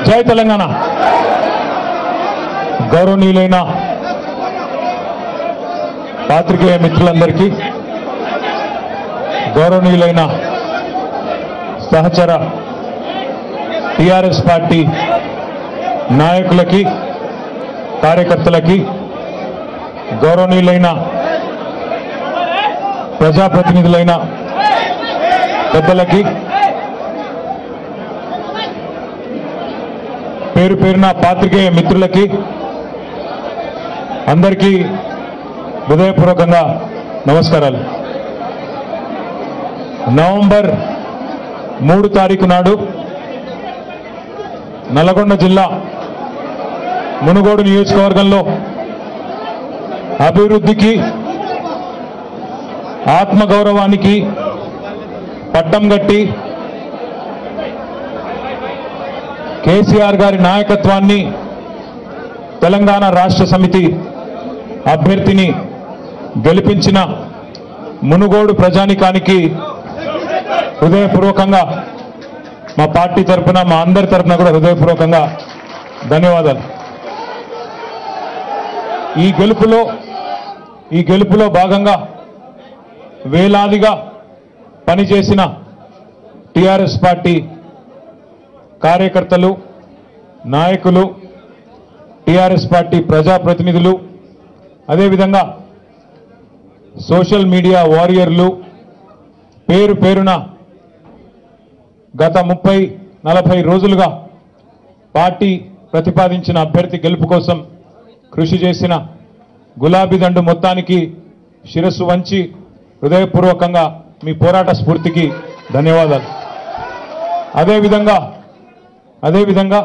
జై తెలంగాణ గౌరవనీయులైన పాత్రికేయ మిత్రులందరికీ గౌరవనీయులైన సహచర టిఆర్ఎస్ పార్టీ నాయకులకి కార్యకర్తలకి గౌరవనీయులైన ప్రజాప్రతినిధులైన పెద్దలకి పేరు పేరున పాత్రికేయ మిత్రులకి అందరికీ హృదయపూర్వకంగా నమస్కారాలు నవంబర్ మూడు తారీఖు నాడు నల్గొండ జిల్లా మునుగోడు నియోజకవర్గంలో అభివృద్ధికి ఆత్మగౌరవానికి పట్టం గట్టి కేసీఆర్ గారి నాయకత్వాన్ని తెలంగాణ రాష్ట్ర సమితి అభ్యర్థిని గెలిపించిన మునుగోడు ప్రజానికానికి హృదయపూర్వకంగా మా పార్టీ తరఫున మా అందరి తరఫున కూడా హృదయపూర్వకంగా ధన్యవాదాలు ఈ గెలుపులో ఈ గెలుపులో భాగంగా వేలాదిగా పనిచేసిన టిఆర్ఎస్ పార్టీ కార్యకర్తలు నాయకులు టిఆర్ఎస్ పార్టీ ప్రజాప్రతినిధులు అదేవిధంగా సోషల్ మీడియా వారియర్లు పేరు పేరున గత ముప్పై నలభై రోజులుగా పార్టీ ప్రతిపాదించిన అభ్యర్థి గెలుపు కోసం కృషి చేసిన గులాబీ దండు మొత్తానికి శిరస్సు వంచి హృదయపూర్వకంగా మీ పోరాట స్ఫూర్తికి ధన్యవాదాలు అదేవిధంగా అదేవిధంగా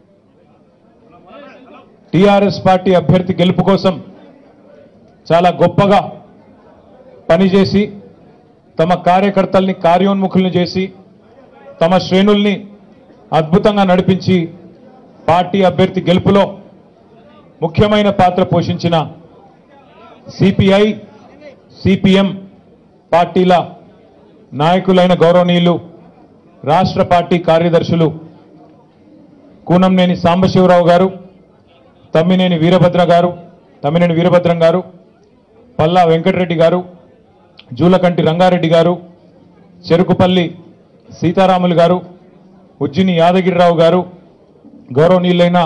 టిఆర్ఎస్ పార్టీ అభ్యర్థి గెలుపు కోసం చాలా గొప్పగా పనిచేసి తమ కార్యకర్తల్ని కార్యోన్ముఖుల్ని చేసి తమ శ్రేణుల్ని అద్భుతంగా నడిపించి పార్టీ అభ్యర్థి గెలుపులో ముఖ్యమైన పాత్ర పోషించిన సిపిఐ సిపిఎం పార్టీల నాయకులైన గౌరవనీయులు రాష్ట్ర పార్టీ కార్యదర్శులు కూనంనేని సాంబశివరావు గారు తమ్మినేని వీరభద్ర గారు తమ్మినేని వీరభద్రం గారు పల్లా వెంకటరెడ్డి గారు జూలకంటి రంగారెడ్డి గారు చెరుకుపల్లి సీతారాములు గారు ఉజ్జిని యాదగిరిరావు గారు గౌరవనీయులైన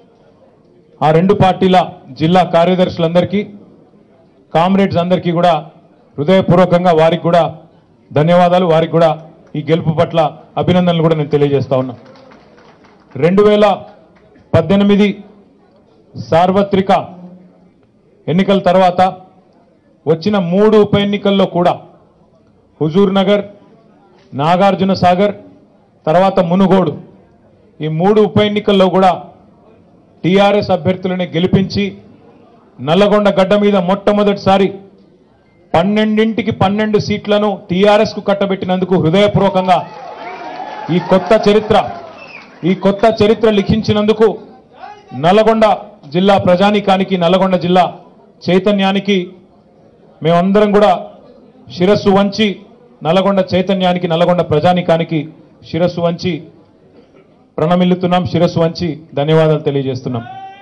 ఆ రెండు పార్టీల జిల్లా కార్యదర్శులందరికీ కామ్రేడ్స్ అందరికీ కూడా హృదయపూర్వకంగా వారికి కూడా ధన్యవాదాలు వారికి కూడా ఈ గెలుపు పట్ల అభినందనలు కూడా నేను తెలియజేస్తా ఉన్నా రెండు వేల పద్దెనిమిది సార్వత్రిక ఎన్నికల తర్వాత వచ్చిన మూడు ఉప ఎన్నికల్లో కూడా హుజూర్ నగర్ నాగార్జున సాగర్ తర్వాత మునుగోడు ఈ మూడు ఉప ఎన్నికల్లో కూడా టీఆర్ఎస్ అభ్యర్థులని గెలిపించి నల్లగొండ గడ్డ మీద మొట్టమొదటిసారి పన్నెండింటికి పన్నెండు సీట్లను టీఆర్ఎస్ కు కట్టబెట్టినందుకు హృదయపూర్వకంగా ఈ కొత్త చరిత్ర ఈ కొత్త చరిత్ర లిఖించినందుకు నల్లగొండ జిల్లా ప్రజానీకానికి నల్లగొండ జిల్లా చైతన్యానికి మేమందరం కూడా శిరస్సు వంచి నల్లగొండ చైతన్యానికి నల్లగొండ ప్రజానీకానికి శిరస్సు వంచి ప్రణమిల్లుతున్నాం శిరస్సు వంచి ధన్యవాదాలు తెలియజేస్తున్నాం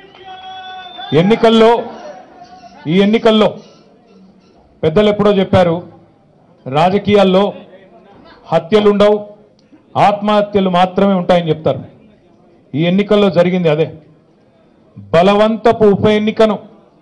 ఎన్నికల్లో ఈ ఎన్నికల్లో పెద్దలు ఎప్పుడో చెప్పారు రాజకీయాల్లో హత్యలుండవు ఆత్మహత్యలు మాత్రమే ఉంటాయని చెప్తారు ఈ ఎన్నికల్లో జరిగింది అదే బలవంతపు ఉప ఎన్నికను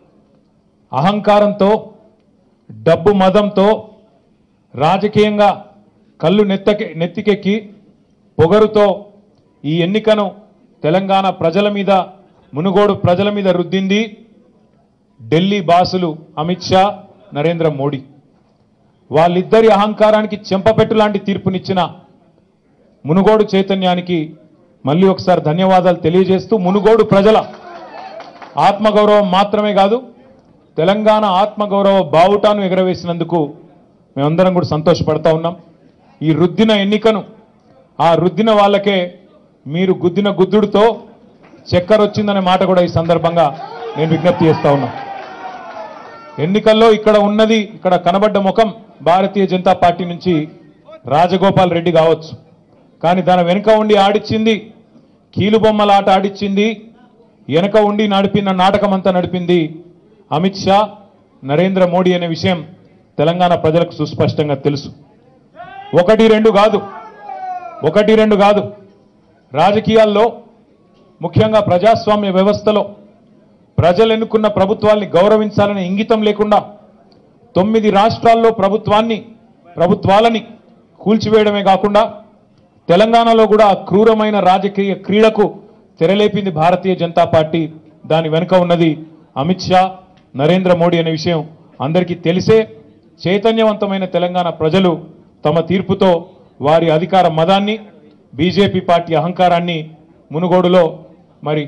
అహంకారంతో డబ్బు మదంతో రాజకీయంగా కళ్ళు నెత్తకి నెత్తికెక్కి పొగరుతో ఈ ఎన్నికను తెలంగాణ ప్రజల మీద మునుగోడు ప్రజల మీద రుద్దింది ఢిల్లీ బాసులు అమిత్ షా నరేంద్ర మోడీ వాళ్ళిద్దరి అహంకారానికి చెంపపెట్టు లాంటి తీర్పునిచ్చిన మునుగోడు చైతన్యానికి మళ్ళీ ఒకసారి ధన్యవాదాలు తెలియజేస్తూ మునుగోడు ప్రజల ఆత్మగౌరవం మాత్రమే కాదు తెలంగాణ ఆత్మగౌరవ బావుటాను ఎగరవేసినందుకు మేమందరం కూడా సంతోషపడతా ఉన్నాం ఈ రుద్దిన ఎన్నికను ఆ రుద్దిన వాళ్ళకే మీరు గుద్దిన గుద్దుడితో చక్కెర వచ్చిందనే మాట కూడా ఈ సందర్భంగా నేను విజ్ఞప్తి చేస్తా ఉన్నా ఎన్నికల్లో ఇక్కడ ఉన్నది ఇక్కడ కనబడ్డ ముఖం భారతీయ జనతా పార్టీ నుంచి రాజగోపాల్ రెడ్డి కావచ్చు కానీ దాని వెనుక ఉండి ఆడిచ్చింది కీలుబొమ్మలాట ఆడిచ్చింది వెనక ఉండి నడిపిన నాటకం అంతా నడిపింది అమిత్ షా నరేంద్ర మోడీ అనే విషయం తెలంగాణ ప్రజలకు సుస్పష్టంగా తెలుసు ఒకటి రెండు కాదు ఒకటి రెండు కాదు రాజకీయాల్లో ముఖ్యంగా ప్రజాస్వామ్య వ్యవస్థలో ప్రజలు ఎన్నుకున్న ప్రభుత్వాల్ని గౌరవించాలనే ఇంగితం లేకుండా తొమ్మిది రాష్ట్రాల్లో ప్రభుత్వాన్ని ప్రభుత్వాలని కూల్చివేయడమే కాకుండా తెలంగాణలో కూడా ఆ క్రూరమైన రాజకీయ క్రీడకు తెరలేపింది భారతీయ జనతా పార్టీ దాని వెనుక ఉన్నది అమిత్ షా నరేంద్ర మోడీ అనే విషయం అందరికీ తెలిసే చైతన్యవంతమైన తెలంగాణ ప్రజలు తమ తీర్పుతో వారి అధికార మదాన్ని బీజేపీ పార్టీ అహంకారాన్ని మునుగోడులో మరి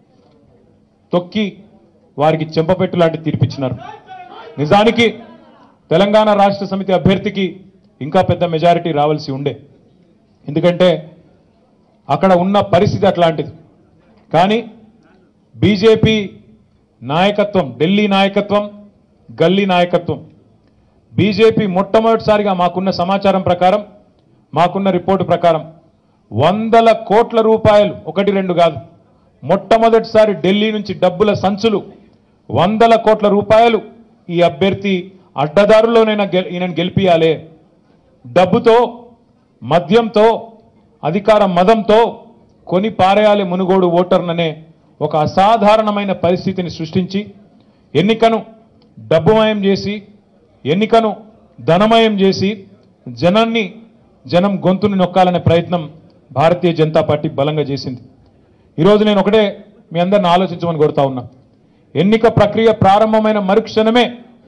తొక్కి వారికి చెంపపెట్టు లాంటి తీర్పిచ్చినారు నిజానికి తెలంగాణ రాష్ట్ర సమితి అభ్యర్థికి ఇంకా పెద్ద మెజారిటీ రావాల్సి ఉండే ఎందుకంటే అక్కడ ఉన్న పరిస్థితి అట్లాంటిది కానీ బీజేపీ నాయకత్వం ఢిల్లీ నాయకత్వం గల్లీ నాయకత్వం బీజేపీ మొట్టమొదటిసారిగా మాకున్న సమాచారం ప్రకారం మాకున్న రిపోర్టు ప్రకారం వందల కోట్ల రూపాయలు ఒకటి రెండు కాదు మొట్టమొదటిసారి ఢిల్లీ నుంచి డబ్బుల సంచులు వందల కోట్ల రూపాయలు ఈ అభ్యర్థి అడ్డదారుల్లోనైనా గెల్ ఈయనను గెలిపియాలే డబ్బుతో మద్యంతో అధికార మదంతో కొని పారేయాలి మునుగోడు ఓటర్ననే ఒక అసాధారణమైన పరిస్థితిని సృష్టించి ఎన్నికను డబ్బుమయం చేసి ఎన్నికను ధనమయం చేసి జనాన్ని జనం గొంతుని నొక్కాలనే ప్రయత్నం భారతీయ జనతా పార్టీ బలంగా చేసింది ఈరోజు నేను ఒకటే మీ అందరిని ఆలోచించమని కోరుతా ఉన్నా ఎన్నిక ప్రక్రియ ప్రారంభమైన మరుక్షణమే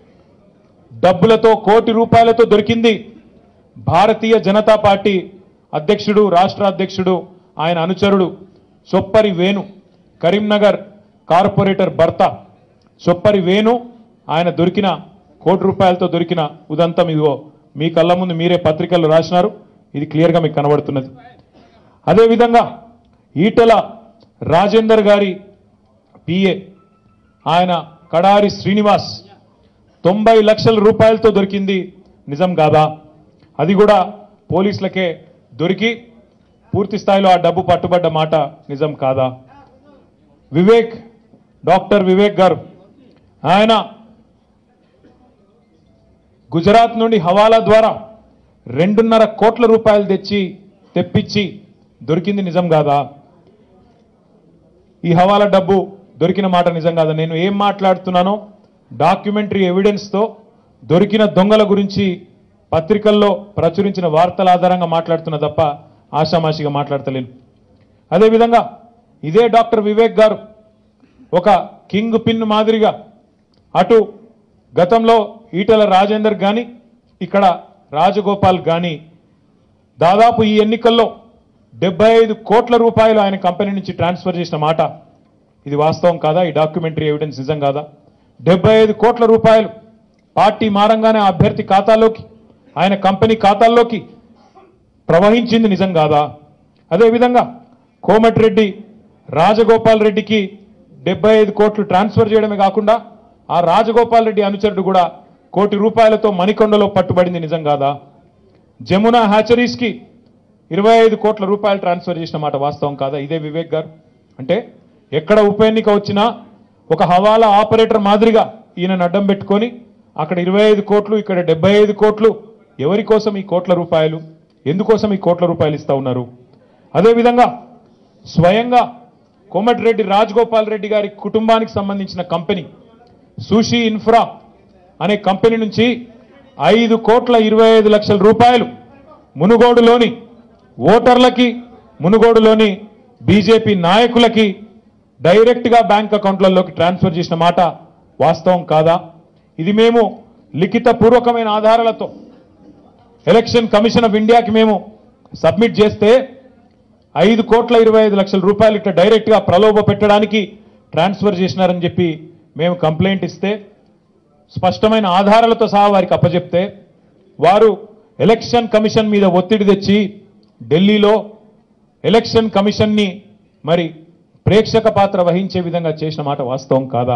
డబ్బులతో కోటి రూపాయలతో దొరికింది భారతీయ జనతా పార్టీ అధ్యక్షుడు రాష్ట్ర అధ్యక్షుడు ఆయన అనుచరుడు చొప్పరి వేణు కరీంనగర్ కార్పొరేటర్ భర్త చొప్పరి వేణు ఆయన దొరికిన కోటి రూపాయలతో దొరికిన ఉదంతం ఇదిగో మీ కళ్ళ ముందు మీరే పత్రికల్లో రాసినారు ఇది క్లియర్గా మీకు కనబడుతున్నది అదేవిధంగా ఈటెల రాజేందర్ గారి పిఏ ఆయన కడారి శ్రీనివాస్ తొంభై లక్షల రూపాయలతో దొరికింది నిజం కాదా అది కూడా పోలీసులకే దొరికి పూర్తి స్థాయిలో ఆ డబ్బు పట్టుబడ్డ మాట నిజం కాదా వివేక్ డాక్టర్ వివేక్ గారు ఆయన గుజరాత్ నుండి హవాలా ద్వారా రెండున్నర కోట్ల రూపాయలు తెచ్చి తెప్పించి దొరికింది నిజం కాదా ఈ హవాలా డబ్బు దొరికిన మాట నిజం కాదా నేను ఏం మాట్లాడుతున్నానో డాక్యుమెంటరీ ఎవిడెన్స్తో దొరికిన దొంగల గురించి పత్రికల్లో ప్రచురించిన వార్తల ఆధారంగా మాట్లాడుతున్న తప్ప ఆషామాషిగా మాట్లాడతలేను అదేవిధంగా ఇదే డాక్టర్ వివేక్ గారు ఒక కింగ్ పిన్ మాదిరిగా అటు గతంలో ఈటల రాజేందర్ కానీ ఇక్కడ రాజగోపాల్ కానీ దాదాపు ఈ ఎన్నికల్లో డెబ్బై ఐదు కోట్ల రూపాయలు ఆయన కంపెనీ నుంచి ట్రాన్స్ఫర్ చేసిన మాట ఇది వాస్తవం కాదా ఈ డాక్యుమెంటరీ ఎవిడెన్స్ నిజం కాదా డెబ్బై ఐదు కోట్ల రూపాయలు పార్టీ మారంగానే ఆ అభ్యర్థి ఖాతాలోకి ఆయన కంపెనీ ఖాతాల్లోకి ప్రవహించింది నిజం కాదా అదేవిధంగా కోమటిరెడ్డి రాజగోపాల్ రెడ్డికి డెబ్బై ఐదు కోట్లు ట్రాన్స్ఫర్ చేయడమే కాకుండా ఆ రాజగోపాల్ రెడ్డి అనుచరుడు కూడా కోటి రూపాయలతో మణికొండలో పట్టుబడింది నిజం కాదా జమునా హ్యాచరీస్కి ఇరవై ఐదు కోట్ల రూపాయలు ట్రాన్స్ఫర్ చేసిన మాట వాస్తవం కాదా ఇదే వివేక్ గారు అంటే ఎక్కడ ఉప ఎన్నిక వచ్చినా ఒక హవాలా ఆపరేటర్ మాదిరిగా ఈయనను అడ్డం పెట్టుకొని అక్కడ ఇరవై ఐదు కోట్లు ఇక్కడ డెబ్బై ఐదు కోట్లు ఎవరి కోసం ఈ కోట్ల రూపాయలు ఎందుకోసం ఈ కోట్ల రూపాయలు ఇస్తా ఉన్నారు అదేవిధంగా స్వయంగా కోమటిరెడ్డి రాజగోపాల్ రెడ్డి గారి కుటుంబానికి సంబంధించిన కంపెనీ సుషి ఇన్ఫ్రా అనే కంపెనీ నుంచి ఐదు కోట్ల ఇరవై ఐదు లక్షల రూపాయలు మునుగోడులోని ఓటర్లకి మునుగోడులోని బీజేపీ నాయకులకి డైరెక్ట్గా బ్యాంక్ అకౌంట్లలోకి ట్రాన్స్ఫర్ చేసిన మాట వాస్తవం కాదా ఇది మేము లిఖితపూర్వకమైన ఆధారాలతో ఎలక్షన్ కమిషన్ ఆఫ్ ఇండియాకి మేము సబ్మిట్ చేస్తే ఐదు కోట్ల ఇరవై ఐదు లక్షల రూపాయలు ఇట్లా డైరెక్ట్గా ప్రలోభ పెట్టడానికి ట్రాన్స్ఫర్ చేసినారని చెప్పి మేము కంప్లైంట్ ఇస్తే స్పష్టమైన ఆధారాలతో సహా వారికి అప్పచెప్తే వారు ఎలక్షన్ కమిషన్ మీద ఒత్తిడి తెచ్చి ఢిల్లీలో ఎలక్షన్ కమిషన్ని మరి ప్రేక్షక పాత్ర వహించే విధంగా చేసిన మాట వాస్తవం కాదా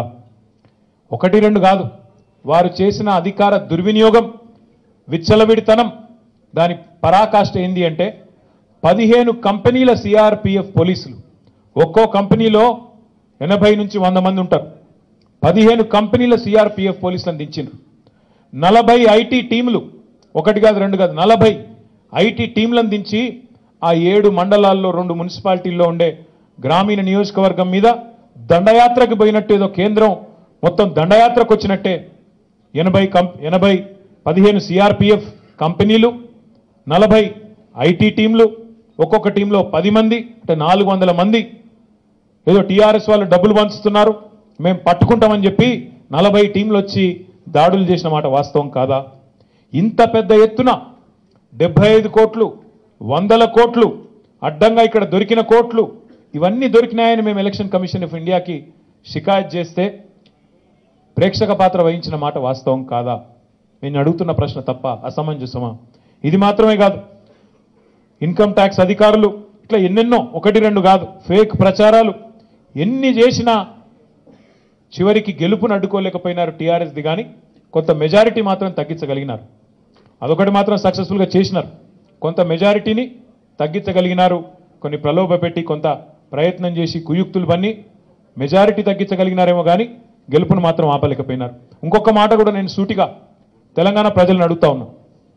ఒకటి రెండు కాదు వారు చేసిన అధికార దుర్వినియోగం విచ్చలవిడితనం దాని పరాకాష్ట ఏంది అంటే పదిహేను కంపెనీల సిఆర్పిఎఫ్ పోలీసులు ఒక్కో కంపెనీలో ఎనభై నుంచి వంద మంది ఉంటారు పదిహేను కంపెనీల సిఆర్పిఎఫ్ పోలీసులను దించిండ్రు నలభై ఐటీ టీంలు ఒకటి కాదు రెండు కాదు నలభై ఐటీ టీంలను దించి ఆ ఏడు మండలాల్లో రెండు మున్సిపాలిటీల్లో ఉండే గ్రామీణ నియోజకవర్గం మీద దండయాత్రకు పోయినట్టు ఏదో కేంద్రం మొత్తం దండయాత్రకు వచ్చినట్టే ఎనభై కం ఎనభై పదిహేను సిఆర్పిఎఫ్ కంపెనీలు నలభై ఐటీ టీంలు ఒక్కొక్క టీంలో పది మంది అంటే నాలుగు వందల మంది ఏదో టీఆర్ఎస్ వాళ్ళు డబ్బులు పంచుతున్నారు మేము పట్టుకుంటామని చెప్పి నలభై టీంలు వచ్చి దాడులు చేసిన మాట వాస్తవం కాదా ఇంత పెద్ద ఎత్తున డెబ్బై ఐదు కోట్లు వందల కోట్లు అడ్డంగా ఇక్కడ దొరికిన కోట్లు ఇవన్నీ దొరికినాయని మేము ఎలక్షన్ కమిషన్ ఆఫ్ ఇండియాకి షికాయత్ చేస్తే ప్రేక్షక పాత్ర వహించిన మాట వాస్తవం కాదా నేను అడుగుతున్న ప్రశ్న తప్ప అసమంజసమా ఇది మాత్రమే కాదు ఇన్కమ్ ట్యాక్స్ అధికారులు ఇట్లా ఎన్నెన్నో ఒకటి రెండు కాదు ఫేక్ ప్రచారాలు ఎన్ని చేసినా చివరికి గెలుపును అడ్డుకోలేకపోయినారు టీఆర్ఎస్ది కానీ కొంత మెజారిటీ మాత్రం తగ్గించగలిగినారు అదొకటి మాత్రం సక్సెస్ఫుల్గా చేసినారు కొంత మెజారిటీని తగ్గించగలిగినారు కొన్ని ప్రలోభ పెట్టి కొంత ప్రయత్నం చేసి కుయుక్తులు పన్ని మెజారిటీ తగ్గించగలిగినారేమో కానీ గెలుపును మాత్రం ఆపలేకపోయినారు ఇంకొక మాట కూడా నేను సూటిగా తెలంగాణ ప్రజలను అడుగుతా ఉన్నా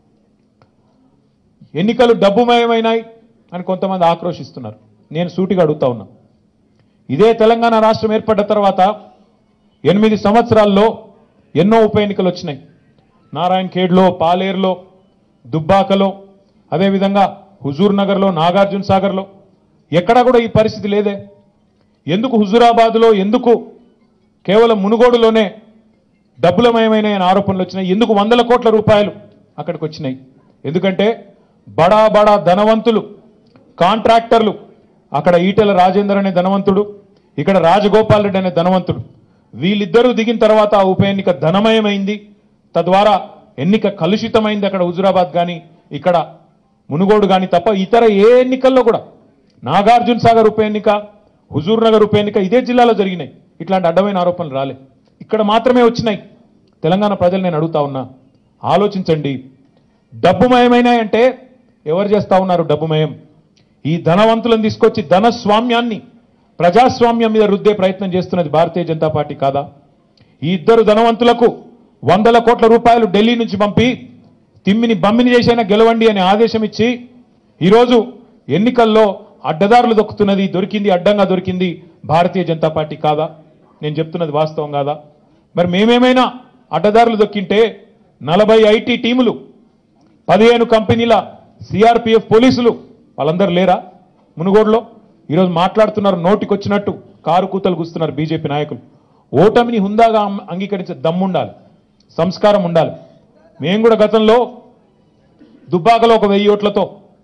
ఎన్నికలు డబ్బుమయమైనాయి అని కొంతమంది ఆక్రోషిస్తున్నారు నేను సూటిగా అడుగుతా ఉన్నా ఇదే తెలంగాణ రాష్ట్రం ఏర్పడ్డ తర్వాత ఎనిమిది సంవత్సరాల్లో ఎన్నో ఉప ఎన్నికలు వచ్చినాయి నారాయణ ఖేడ్లో పాలేరులో దుబ్బాకలో అదేవిధంగా హుజూర్ నగర్లో నాగార్జున సాగర్లో ఎక్కడా కూడా ఈ పరిస్థితి లేదే ఎందుకు హుజూరాబాద్లో ఎందుకు కేవలం మునుగోడులోనే డబ్బులమయమైన ఆరోపణలు వచ్చినాయి ఎందుకు వందల కోట్ల రూపాయలు అక్కడికి వచ్చినాయి ఎందుకంటే బడా బడా ధనవంతులు కాంట్రాక్టర్లు అక్కడ ఈటెల రాజేందర్ అనే ధనవంతుడు ఇక్కడ రాజగోపాల్ రెడ్డి అనే ధనవంతుడు వీళ్ళిద్దరూ దిగిన తర్వాత ఆ ఉప ఎన్నిక ధనమయమైంది తద్వారా ఎన్నిక కలుషితమైంది అక్కడ హుజురాబాద్ కానీ ఇక్కడ మునుగోడు కానీ తప్ప ఇతర ఏ ఎన్నికల్లో కూడా నాగార్జున సాగర్ ఉప ఎన్నిక హుజూర్ నగర్ ఉప ఎన్నిక ఇదే జిల్లాలో జరిగినాయి ఇట్లాంటి అడ్డమైన ఆరోపణలు రాలే ఇక్కడ మాత్రమే వచ్చినాయి తెలంగాణ ప్రజలు నేను అడుగుతా ఉన్నా ఆలోచించండి డబ్బుమయమైనాయంటే ఎవరు చేస్తా ఉన్నారు డబ్బుమయం ఈ ధనవంతులను తీసుకొచ్చి ధనస్వామ్యాన్ని ప్రజాస్వామ్యం మీద రుద్దే ప్రయత్నం చేస్తున్నది భారతీయ జనతా పార్టీ కాదా ఈ ఇద్దరు ధనవంతులకు వందల కోట్ల రూపాయలు ఢిల్లీ నుంచి పంపి తిమ్మిని బమ్మిని చేసైనా గెలవండి అని ఆదేశం ఇచ్చి ఈరోజు ఎన్నికల్లో అడ్డదారులు దొక్కుతున్నది దొరికింది అడ్డంగా దొరికింది భారతీయ జనతా పార్టీ కాదా నేను చెప్తున్నది వాస్తవం కాదా మరి మేమేమైనా అడ్డదారులు దొక్కింటే నలభై ఐటీ టీములు పదిహేను కంపెనీల సిఆర్పిఎఫ్ పోలీసులు వాళ్ళందరూ లేరా మునుగోడులో ఈరోజు మాట్లాడుతున్నారు నోటికొచ్చినట్టు కారు కూతలు కూస్తున్నారు బీజేపీ నాయకులు ఓటమిని హుందాగా అం- అంగీకరించే దమ్ముండాలి సంస్కారం ఉండాలి మేము కూడా గతంలో దుబ్బాకలో ఒక వెయ్యి ఓట్లతో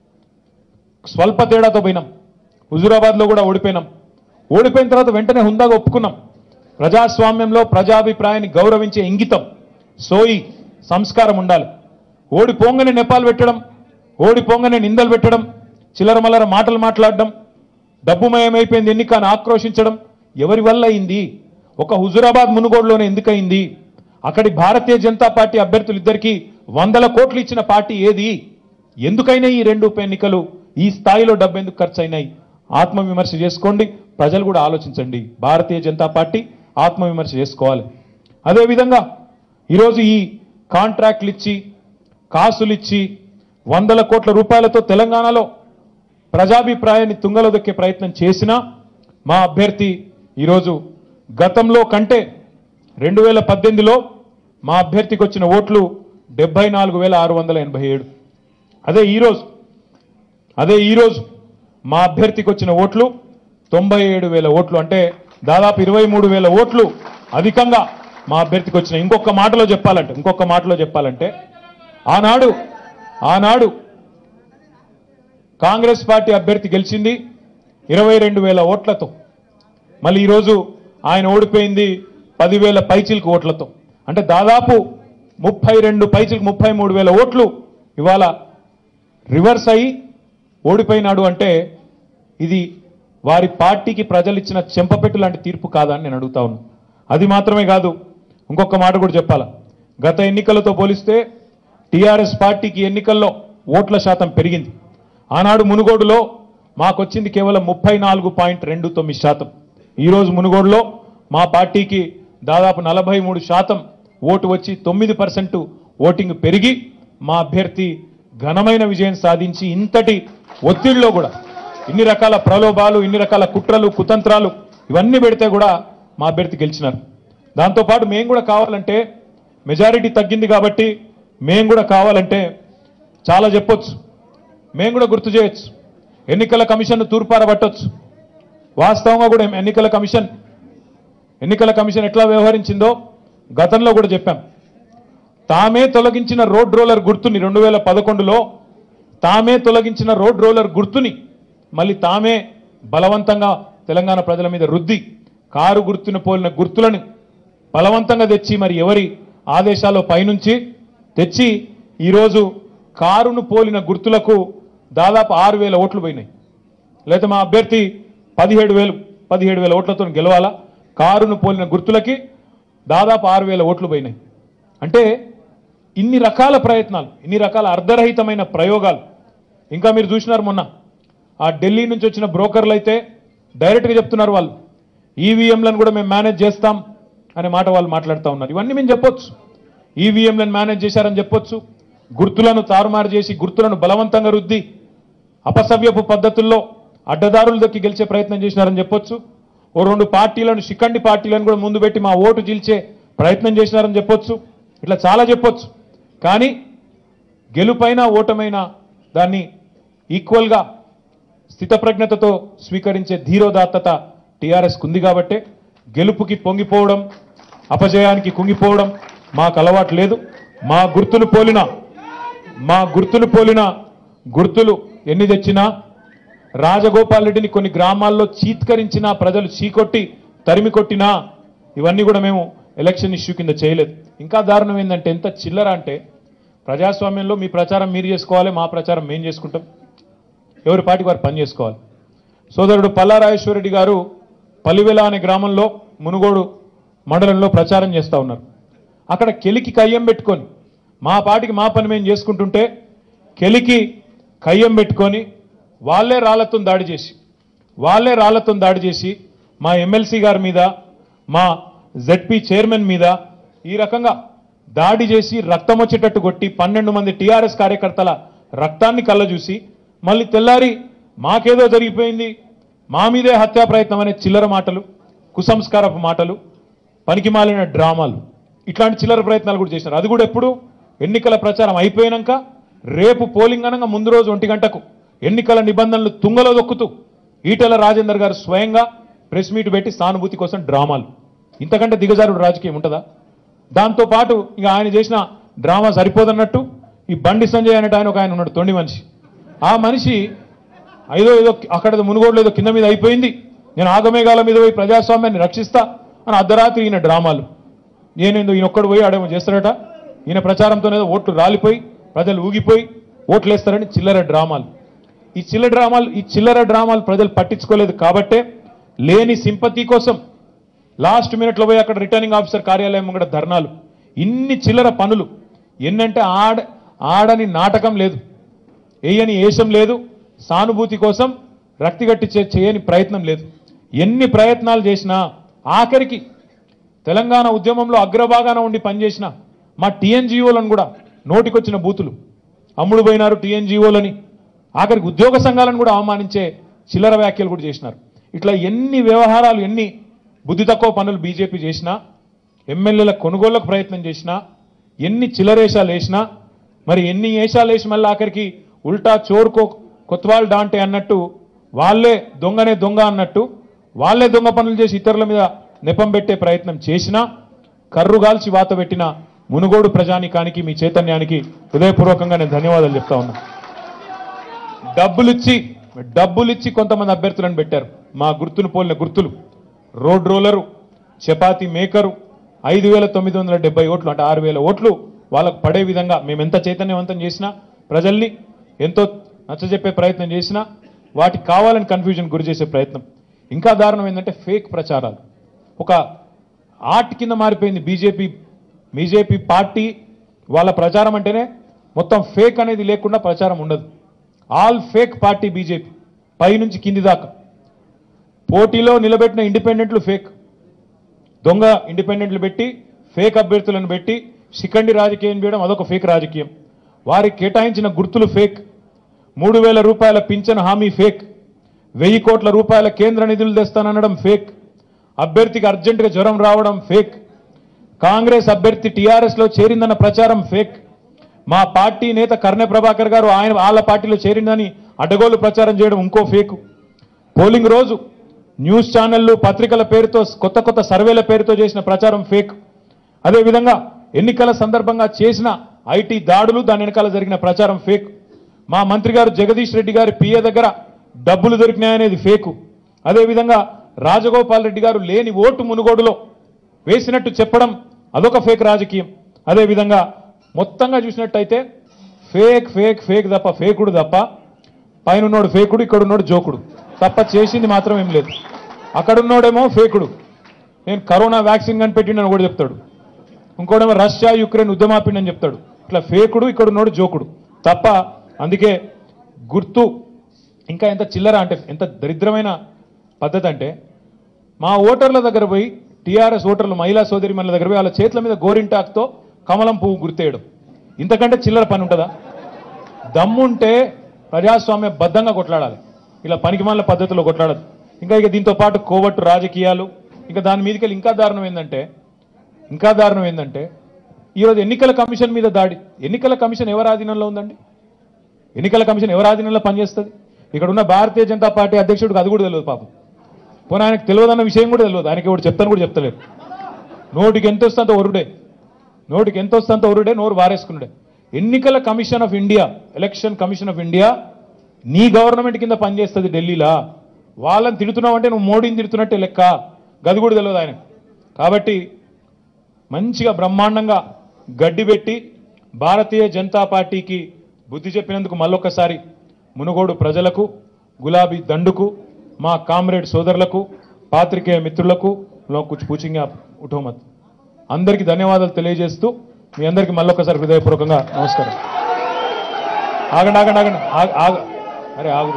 స్వల్ప తేడాతో పోయినాం హుజూరాబాద్లో కూడా ఓడిపోయినాం ఓడిపోయిన తర్వాత వెంటనే హుందాగా ఒప్పుకున్నాం ప్రజాస్వామ్యంలో ప్రజాభిప్రాయాన్ని గౌరవించే ఇంగితం సోయి సంస్కారం ఉండాలి ఓడిపోంగనే నెపాలు పెట్టడం ఓడిపోంగనే నిందలు పెట్టడం చిల్లరమల్లర మాటలు మాట్లాడడం డబ్బుమయమైపోయింది ఎన్నిక అని ఆక్రోశించడం ఎవరి వల్ల అయింది ఒక హుజురాబాద్ మునుగోడులోనే ఎందుకయింది అక్కడి భారతీయ జనతా పార్టీ అభ్యర్థులు ఇద్దరికి వందల కోట్లు ఇచ్చిన పార్టీ ఏది ఎందుకైనా ఈ రెండు ఉప ఎన్నికలు ఈ స్థాయిలో డబ్బు ఎందుకు ఖర్చు అయినాయి ఆత్మవిమర్శ చేసుకోండి ప్రజలు కూడా ఆలోచించండి భారతీయ జనతా పార్టీ ఆత్మవిమర్శ చేసుకోవాలి అదేవిధంగా ఈరోజు ఈ కాంట్రాక్ట్లు ఇచ్చి కాసులు ఇచ్చి వందల కోట్ల రూపాయలతో తెలంగాణలో ప్రజాభిప్రాయాన్ని తుంగలో దొక్కే ప్రయత్నం చేసినా మా అభ్యర్థి ఈరోజు గతంలో కంటే రెండు వేల పద్దెనిమిదిలో మా అభ్యర్థికి వచ్చిన ఓట్లు డెబ్బై నాలుగు వేల ఆరు వందల ఎనభై ఏడు అదే ఈరోజు అదే ఈరోజు మా అభ్యర్థికి వచ్చిన ఓట్లు తొంభై ఏడు వేల ఓట్లు అంటే దాదాపు ఇరవై మూడు వేల ఓట్లు అధికంగా మా అభ్యర్థికి వచ్చిన ఇంకొక మాటలో చెప్పాలంటే ఇంకొక మాటలో చెప్పాలంటే ఆనాడు ఆనాడు కాంగ్రెస్ పార్టీ అభ్యర్థి గెలిచింది ఇరవై రెండు వేల ఓట్లతో మళ్ళీ ఈరోజు ఆయన ఓడిపోయింది పదివేల పైచిలకు ఓట్లతో అంటే దాదాపు ముప్పై రెండు పైచిలకు ముప్పై మూడు వేల ఓట్లు ఇవాళ రివర్స్ అయి ఓడిపోయినాడు అంటే ఇది వారి పార్టీకి ప్రజలు ఇచ్చిన చెంపపెట్టు లాంటి తీర్పు కాదా అని నేను అడుగుతా ఉన్నా అది మాత్రమే కాదు ఇంకొక మాట కూడా చెప్పాలా గత ఎన్నికలతో పోలిస్తే టీఆర్ఎస్ పార్టీకి ఎన్నికల్లో ఓట్ల శాతం పెరిగింది ఆనాడు మునుగోడులో మాకొచ్చింది కేవలం ముప్పై నాలుగు పాయింట్ రెండు తొమ్మిది శాతం ఈరోజు మునుగోడులో మా పార్టీకి దాదాపు నలభై మూడు శాతం ఓటు వచ్చి తొమ్మిది పర్సెంట్ ఓటింగ్ పెరిగి మా అభ్యర్థి ఘనమైన విజయం సాధించి ఇంతటి ఒత్తిడిలో కూడా ఇన్ని రకాల ప్రలోభాలు ఇన్ని రకాల కుట్రలు కుతంత్రాలు ఇవన్నీ పెడితే కూడా మా అభ్యర్థి గెలిచినారు దాంతోపాటు మేము కూడా కావాలంటే మెజారిటీ తగ్గింది కాబట్టి మేము కూడా కావాలంటే చాలా చెప్పొచ్చు మేము కూడా గుర్తు చేయొచ్చు ఎన్నికల కమిషన్ను తూర్పారబట్టొచ్చు వాస్తవంగా కూడా ఎన్నికల కమిషన్ ఎన్నికల కమిషన్ ఎట్లా వ్యవహరించిందో గతంలో కూడా చెప్పాం తామే తొలగించిన రోడ్ రోలర్ గుర్తుని రెండు వేల పదకొండులో తామే తొలగించిన రోడ్ రోలర్ గుర్తుని మళ్ళీ తామే బలవంతంగా తెలంగాణ ప్రజల మీద రుద్ది కారు గుర్తును పోలిన గుర్తులను బలవంతంగా తెచ్చి మరి ఎవరి ఆదేశాల్లో పైనుంచి తెచ్చి ఈరోజు కారును పోలిన గుర్తులకు దాదాపు ఆరు వేల ఓట్లు పోయినాయి లేకపోతే మా అభ్యర్థి పదిహేడు వేలు పదిహేడు వేల ఓట్లతో గెలవాలా కారును పోలిన గుర్తులకి దాదాపు ఆరు వేల ఓట్లు పోయినాయి అంటే ఇన్ని రకాల ప్రయత్నాలు ఇన్ని రకాల అర్ధరహితమైన ప్రయోగాలు ఇంకా మీరు చూసినారు మొన్న ఆ ఢిల్లీ నుంచి వచ్చిన బ్రోకర్లు అయితే డైరెక్ట్గా చెప్తున్నారు వాళ్ళు ఈవీఎంలను కూడా మేము మేనేజ్ చేస్తాం అనే మాట వాళ్ళు మాట్లాడుతూ ఉన్నారు ఇవన్నీ మేము చెప్పొచ్చు ఈవీఎంలను మేనేజ్ చేశారని చెప్పొచ్చు గుర్తులను తారుమారు చేసి గుర్తులను బలవంతంగా రుద్ది అపసవ్యపు పద్ధతుల్లో అడ్డదారులు దక్కి గెలిచే ప్రయత్నం చేసినారని చెప్పొచ్చు ఓ రెండు పార్టీలను శిఖండి పార్టీలను కూడా ముందు పెట్టి మా ఓటు చీల్చే ప్రయత్నం చేసినారని చెప్పొచ్చు ఇట్లా చాలా చెప్పొచ్చు కానీ గెలుపైన ఓటమైన దాన్ని ఈక్వల్గా స్థితప్రజ్ఞతతో స్వీకరించే ధీరోదాత్తత టీఆర్ఎస్కు ఉంది కాబట్టే గెలుపుకి పొంగిపోవడం అపజయానికి కుంగిపోవడం మాకు అలవాటు లేదు మా గుర్తులు పోలిన మా గుర్తులు పోలిన గుర్తులు ఎన్ని తెచ్చినా రాజగోపాల్ రెడ్డిని కొన్ని గ్రామాల్లో చీత్కరించినా ప్రజలు చీకొట్టి తరిమి కొట్టినా ఇవన్నీ కూడా మేము ఎలక్షన్ ఇష్యూ కింద చేయలేదు ఇంకా దారుణం ఏంటంటే ఎంత చిల్లర అంటే ప్రజాస్వామ్యంలో మీ ప్రచారం మీరు చేసుకోవాలి మా ప్రచారం మేము చేసుకుంటాం ఎవరి పాటికి వారు పని చేసుకోవాలి సోదరుడు పల్లారాజేశ్వరరెడ్డి గారు పల్లివెల అనే గ్రామంలో మునుగోడు మండలంలో ప్రచారం చేస్తూ ఉన్నారు అక్కడ కెలికి కయ్యం పెట్టుకొని మా పాటికి మా పని మేము చేసుకుంటుంటే కెలికి కయ్యం పెట్టుకొని వాళ్ళే రాళ్లతో దాడి చేసి వాళ్ళే రాళ్లతో దాడి చేసి మా ఎమ్మెల్సీ గారి మీద మా జెడ్పీ చైర్మన్ మీద ఈ రకంగా దాడి చేసి రక్తం వచ్చేటట్టు కొట్టి పన్నెండు మంది టీఆర్ఎస్ కార్యకర్తల రక్తాన్ని కళ్ళజూసి మళ్ళీ తెల్లారి మాకేదో జరిగిపోయింది మా మీదే హత్యా ప్రయత్నం అనే చిల్లర మాటలు కుసంస్కారపు మాటలు పనికిమాలిన డ్రామాలు ఇట్లాంటి చిల్లర ప్రయత్నాలు కూడా చేసినారు అది కూడా ఎప్పుడు ఎన్నికల ప్రచారం అయిపోయినాక రేపు పోలింగ్ అనగా ముందు రోజు ఒంటి గంటకు ఎన్నికల నిబంధనలు తుంగలో దొక్కుతూ ఈటెల రాజేందర్ గారు స్వయంగా ప్రెస్ మీట్ పెట్టి సానుభూతి కోసం డ్రామాలు ఇంతకంటే దిగజారుడు రాజకీయం ఉంటుందా దాంతో పాటు ఇక ఆయన చేసిన డ్రామా సరిపోదన్నట్టు ఈ బండి సంజయ్ అనేట ఆయన ఒక ఆయన ఉన్నాడు తొండి మనిషి ఆ మనిషి ఐదో ఏదో అక్కడ మునుగోడులో ఏదో కింద మీద అయిపోయింది నేను ఆగమేఘాల మీద పోయి ప్రజాస్వామ్యాన్ని రక్షిస్తా అని అర్ధరాత్రి ఈయన డ్రామాలు నేనేందో ఈయన ఒక్కడు పోయి ఆడేమో చేస్తాడట ఈయన ప్రచారంతోనేదో ఓట్లు రాలిపోయి ప్రజలు ఊగిపోయి ఓట్లు వేస్తారని చిల్లర డ్రామాలు ఈ చిల్లర డ్రామాలు ఈ చిల్లర డ్రామాలు ప్రజలు పట్టించుకోలేదు కాబట్టే లేని సింపతి కోసం లాస్ట్ మినిట్లో పోయి అక్కడ రిటర్నింగ్ ఆఫీసర్ కార్యాలయం కూడా ధర్నాలు ఇన్ని చిల్లర పనులు ఎన్నంటే ఆడ ఆడని నాటకం లేదు వేయని ఏషం లేదు సానుభూతి కోసం రక్తిగట్టి చే- చేయని ప్రయత్నం లేదు ఎన్ని ప్రయత్నాలు చేసినా ఆఖరికి తెలంగాణ ఉద్యమంలో అగ్రభాగాన ఉండి పనిచేసిన మా టీఎన్జిఓలను కూడా నోటికొచ్చిన బూతులు అమ్ముడు పోయినారు టీఎన్జిఓలని ఆఖరికి ఉద్యోగ సంఘాలను కూడా అవమానించే చిల్లర వ్యాఖ్యలు కూడా చేసినారు ఇట్లా ఎన్ని వ్యవహారాలు ఎన్ని బుద్ధి తక్కువ పనులు బీజేపీ చేసినా ఎమ్మెల్యేల కొనుగోళ్లకు ప్రయత్నం చేసినా ఎన్ని చిల్లరేషాలు వేసినా మరి ఎన్ని వేషాలు వేసి మళ్ళీ ఆఖరికి ఉల్టా చోరుకో కొత్వాల్ డాంటే అన్నట్టు వాళ్ళే దొంగనే దొంగ అన్నట్టు వాళ్ళే దొంగ పనులు చేసి ఇతరుల మీద నెపం పెట్టే ప్రయత్నం చేసినా కర్రుగాల్చి వాత పెట్టిన మునుగోడు ప్రజానికానికి మీ చైతన్యానికి హృదయపూర్వకంగా నేను ధన్యవాదాలు చెప్తా ఉన్నా డబ్బులిచ్చి డబ్బులిచ్చి కొంతమంది అభ్యర్థులను పెట్టారు మా గుర్తును పోలిన గుర్తులు రోడ్ రోలరు చపాతీ మేకరు ఐదు వేల తొమ్మిది వందల డెబ్బై ఓట్లు అంటే ఆరు వేల ఓట్లు వాళ్ళకు పడే విధంగా మేము ఎంత చైతన్యవంతం చేసినా ప్రజల్ని ఎంతో నచ్చజెప్పే ప్రయత్నం చేసినా వాటికి కావాలని కన్ఫ్యూజన్ గురి చేసే ప్రయత్నం ఇంకా దారుణం ఏంటంటే ఫేక్ ప్రచారాలు ఒక ఆర్ట్ కింద మారిపోయింది బీజేపీ బీజేపీ పార్టీ వాళ్ళ ప్రచారం అంటేనే మొత్తం ఫేక్ అనేది లేకుండా ప్రచారం ఉండదు ఆల్ ఫేక్ పార్టీ బీజేపీ పైనుంచి కింది దాకా పోటీలో నిలబెట్టిన ఇండిపెండెంట్లు ఫేక్ దొంగ ఇండిపెండెంట్లు పెట్టి ఫేక్ అభ్యర్థులను పెట్టి శిఖండి రాజకీయం చేయడం అదొక ఫేక్ రాజకీయం వారికి కేటాయించిన గుర్తులు ఫేక్ మూడు వేల రూపాయల పింఛన్ హామీ ఫేక్ వెయ్యి కోట్ల రూపాయల కేంద్ర నిధులు తెస్తాననడం ఫేక్ అభ్యర్థికి అర్జెంటుగా జ్వరం రావడం ఫేక్ కాంగ్రెస్ అభ్యర్థి టీఆర్ఎస్ లో చేరిందన్న ప్రచారం ఫేక్ మా పార్టీ నేత కర్ణె ప్రభాకర్ గారు ఆయన వాళ్ళ పార్టీలో చేరిందని అడ్డగోలు ప్రచారం చేయడం ఇంకో ఫేక్ పోలింగ్ రోజు న్యూస్ ఛానళ్లు పత్రికల పేరుతో కొత్త కొత్త సర్వేల పేరుతో చేసిన ప్రచారం ఫేక్ అదేవిధంగా ఎన్నికల సందర్భంగా చేసిన ఐటీ దాడులు దాని వెనకాల జరిగిన ప్రచారం ఫేక్ మా మంత్రి గారు జగదీష్ రెడ్డి గారి పిఏ దగ్గర డబ్బులు దొరికినాయనేది ఫేకు అదేవిధంగా రాజగోపాల్ రెడ్డి గారు లేని ఓటు మునుగోడులో వేసినట్టు చెప్పడం అదొక ఫేక్ రాజకీయం అదేవిధంగా మొత్తంగా చూసినట్టయితే ఫేక్ ఫేక్ ఫేక్ తప్ప ఫేకుడు తప్ప పైన ఉన్నోడు ఫేకుడు ఇక్కడ ఉన్నోడు జోకుడు తప్ప చేసింది మాత్రం ఏం లేదు అక్కడ ఉన్నోడేమో ఫేకుడు నేను కరోనా వ్యాక్సిన్ కనిపెట్టిండని కూడా చెప్తాడు ఇంకోడేమో రష్యా యుక్రెయిన్ ఉద్యమాపిండని చెప్తాడు ఇట్లా ఫేకుడు ఇక్కడ ఉన్నోడు జోకుడు తప్ప అందుకే గుర్తు ఇంకా ఎంత చిల్లర అంటే ఎంత దరిద్రమైన పద్ధతి అంటే మా ఓటర్ల దగ్గర పోయి టీఆర్ఎస్ ఓటర్లు మహిళా సోదరి మన దగ్గర పోయి వాళ్ళ చేతుల మీద గోరింటాక్తో కమలం పువ్వు గుర్తేయడం ఇంతకంటే చిల్లర పని ఉంటుందా దమ్ముంటే ప్రజాస్వామ్య బద్ధంగా కొట్లాడాలి ఇలా పనికిమాల పద్ధతిలో కొట్లాడదు ఇంకా ఇక దీంతో పాటు కోవట్టు రాజకీయాలు ఇంకా దాని మీదకి ఇంకా దారుణం ఏంటంటే ఇంకా దారుణం ఏంటంటే ఈరోజు ఎన్నికల కమిషన్ మీద దాడి ఎన్నికల కమిషన్ ఎవరి ఆధీనంలో ఉందండి ఎన్నికల కమిషన్ ఎవరి ఆధీనంలో పనిచేస్తుంది ఇక్కడ ఉన్న భారతీయ జనతా పార్టీ అధ్యక్షుడికి అది కూడా తెలియదు పాపం పోనీ ఆయనకు తెలియదన్న విషయం కూడా తెలియదు ఆయనకి ఎవరు చెప్తాను కూడా చెప్తలేరు నోటికి ఎంత వస్తుందంత ఒరుడే నోటికి ఎంత వస్తుందంత ఒరుడే నోరు వారేసుకున్నాడే ఎన్నికల commission of India election commission of India నీ గవర్నమెంట్ కింద పనిచేస్తుంది ఢిల్లీలా వాళ్ళని తిడుతున్నావు అంటే నువ్వు మోడీని తిడుతున్నట్టే లెక్క గది కూడా తెలియదు ఆయన కాబట్టి మంచిగా బ్రహ్మాండంగా గడ్డి పెట్టి భారతీయ జనతా పార్టీకి బుద్ధి చెప్పినందుకు మళ్ళొక్కసారి మునుగోడు ప్రజలకు గులాబీ దండుకు మా కామ్రేడ్ సోదరులకు పాత్రికేయ మిత్రులకు లో కుछ పూచింగ్ ఉఠో మత్ అందరికీ ధన్యవాదాలు తెలియజేస్తూ మీ అందరికీ మళ్ళొక్కసారి హృదయపూర్వకంగా నమస్కారం ఆగండి ఆగండి ఆగండి ఆగ- ఆగ అరే ఆగు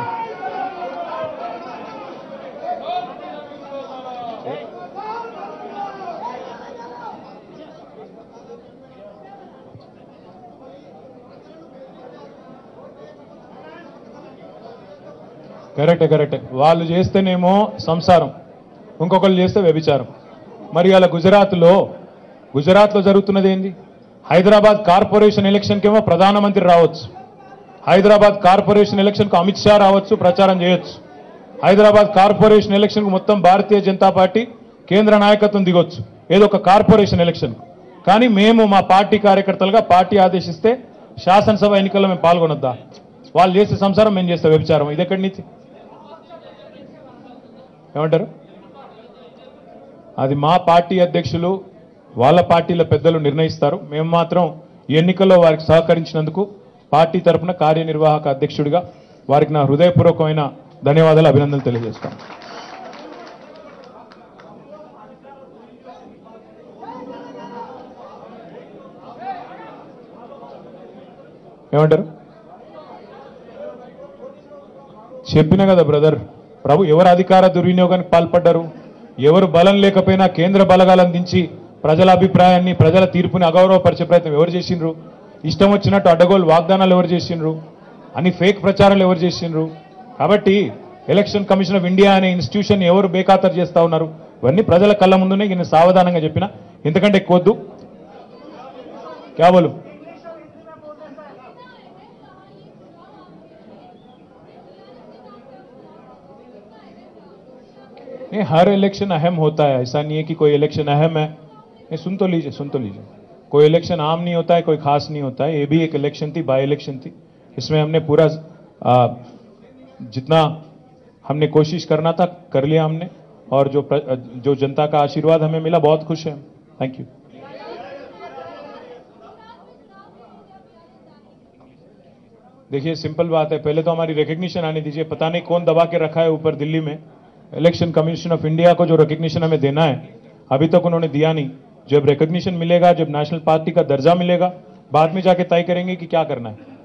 కరెక్టే కరెక్టే వాళ్ళు చేస్తేనేమో సంసారం ఇంకొకళ్ళు చేస్తే వ్యభిచారం మరి అలా గుజరాత్లో గుజరాత్లో జరుగుతున్నది ఏంది హైదరాబాద్ కార్పొరేషన్ ఎలక్షన్కి ఏమో ప్రధానమంత్రి రావచ్చు హైదరాబాద్ కార్పొరేషన్ ఎలక్షన్కు అమిత్ షా రావచ్చు ప్రచారం చేయొచ్చు హైదరాబాద్ కార్పొరేషన్ ఎలక్షన్కు మొత్తం భారతీయ జనతా పార్టీ కేంద్ర నాయకత్వం దిగొచ్చు ఏదో ఒక కార్పొరేషన్ ఎలక్షన్ కానీ మేము మా పార్టీ కార్యకర్తలుగా పార్టీ ఆదేశిస్తే శాసనసభ ఎన్నికల్లో మేము పాల్గొనొద్దా వాళ్ళు చేసే సంసారం మేము చేస్తే వ్యభిచారం ఇది ఎక్కడి నుంచి ఏమంటారు అది మా పార్టీ అధ్యక్షులు వాళ్ళ పార్టీల పెద్దలు నిర్ణయిస్తారు మేము మాత్రం ఈ ఎన్నికల్లో వారికి సహకరించినందుకు పార్టీ తరపున కార్యనిర్వాహక అధ్యక్షుడిగా వారికి నా హృదయపూర్వకమైన ధన్యవాదాలు అభినందనలు తెలియజేస్తాను ఏమంటారు చెప్పిన కదా బ్రదర్ ప్రభు ఎవరు అధికార దుర్వినియోగానికి పాల్పడ్డారు ఎవరు బలం లేకపోయినా కేంద్ర బలగాలు అందించి ప్రజల అభిప్రాయాన్ని ప్రజల తీర్పుని అగౌరవపరిచే ప్రయత్నం ఎవరు చేసిండ్రు ఇష్టం వచ్చినట్టు అడ్డగోలు వాగ్దానాలు ఎవరు చేసిండ్రు అన్ని ఫేక్ ప్రచారాలు ఎవరు చేసిండ్రు కాబట్టి ఎలక్షన్ కమిషన్ ఆఫ్ ఇండియా అనే ఇన్స్టిట్యూషన్ ఎవరు బేఖాతరు చేస్తా ఉన్నారు ఇవన్నీ ప్రజల కళ్ళ ముందునే నేను సావధానంగా చెప్పిన ఎందుకంటే ఎక్కువద్దు క్యా బోలు नहीं हर इलेक्शन अहम होता है ऐसा नहीं है कि कोई इलेक्शन अहम है नहीं सुन तो लीजिए सुन तो लीजिए कोई इलेक्शन आम नहीं होता है कोई खास नहीं होता है ये भी एक इलेक्शन थी बाई इलेक्शन थी इसमें हमने पूरा आ, जितना हमने कोशिश करना था कर लिया हमने और जो प्र- जो जनता का आशीर्वाद हमें मिला बहुत खुश है थैंक यू देखिए सिंपल बात है पहले तो हमारी रिकग्निशन आने दीजिए पता नहीं कौन दबा के रखा है ऊपर दिल्ली में इलेक्शन कमीशन ऑफ इंडिया को जो रिकग्निशन हमें देना है अभी तक उन्होंने दिया नहीं जब रिकग्निशन मिलेगा जब नेशनल पार्टी का दर्जा मिलेगा बाद में जाके तय करेंगे कि क्या करना है